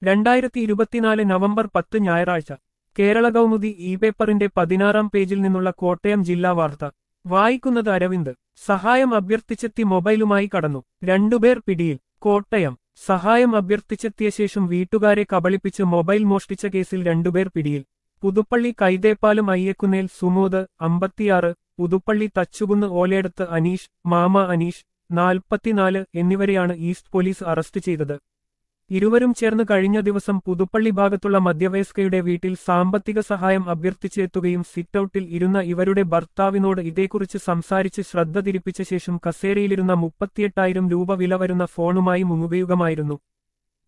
രണ്ടായിരത്തി ഇരുപത്തിനാല് നവംബർ പത്ത് ഞായറാഴ്ച കേരള കൗമുദി ഇ പേപ്പറിന്റെ പതിനാറാം പേജിൽ നിന്നുള്ള കോട്ടയം ജില്ലാ വാർത്ത വായിക്കുന്നത് അരവിന്ദ് സഹായം അഭ്യർത്ഥിച്ചെത്തി മൊബൈലുമായി കടന്നു രണ്ടുപേർ പിടിയിൽ കോട്ടയം സഹായം അഭ്യർത്ഥിച്ചെത്തിയ ശേഷം വീട്ടുകാരെ കബളിപ്പിച്ച് മൊബൈൽ മോഷ്ടിച്ച കേസിൽ രണ്ടുപേർ പിടിയിൽ പുതുപ്പള്ളി കൈതേപ്പാലം അയ്യക്കുന്നേൽ സുമോദ് അമ്പത്തിയാറ് പുതുപ്പള്ളി തച്ചുകുന്ന് ഓലയെടുത്ത് അനീഷ് മാമ അനീഷ് നാൽപ്പത്തിനാല് എന്നിവരെയാണ് ഈസ്റ്റ് പോലീസ് അറസ്റ്റ് ചെയ്തത് ഇരുവരും ചേർന്ന് കഴിഞ്ഞ ദിവസം പുതുപ്പള്ളി ഭാഗത്തുള്ള മധ്യവയസ്കയുടെ വീട്ടിൽ സാമ്പത്തിക സഹായം അഭ്യർത്ഥിച്ചെത്തുകയും സിറ്റൌട്ടിൽ ഇരുന്ന ഇവരുടെ ഭർത്താവിനോട് ഇതേക്കുറിച്ച് സംസാരിച്ച് ശ്രദ്ധ തിരിപ്പിച്ച ശേഷം കസേരയിലിരുന്ന മുപ്പത്തിയെട്ടായിരം രൂപ വില വരുന്ന ഫോണുമായി മുങ്ങുകയുമായിരുന്നു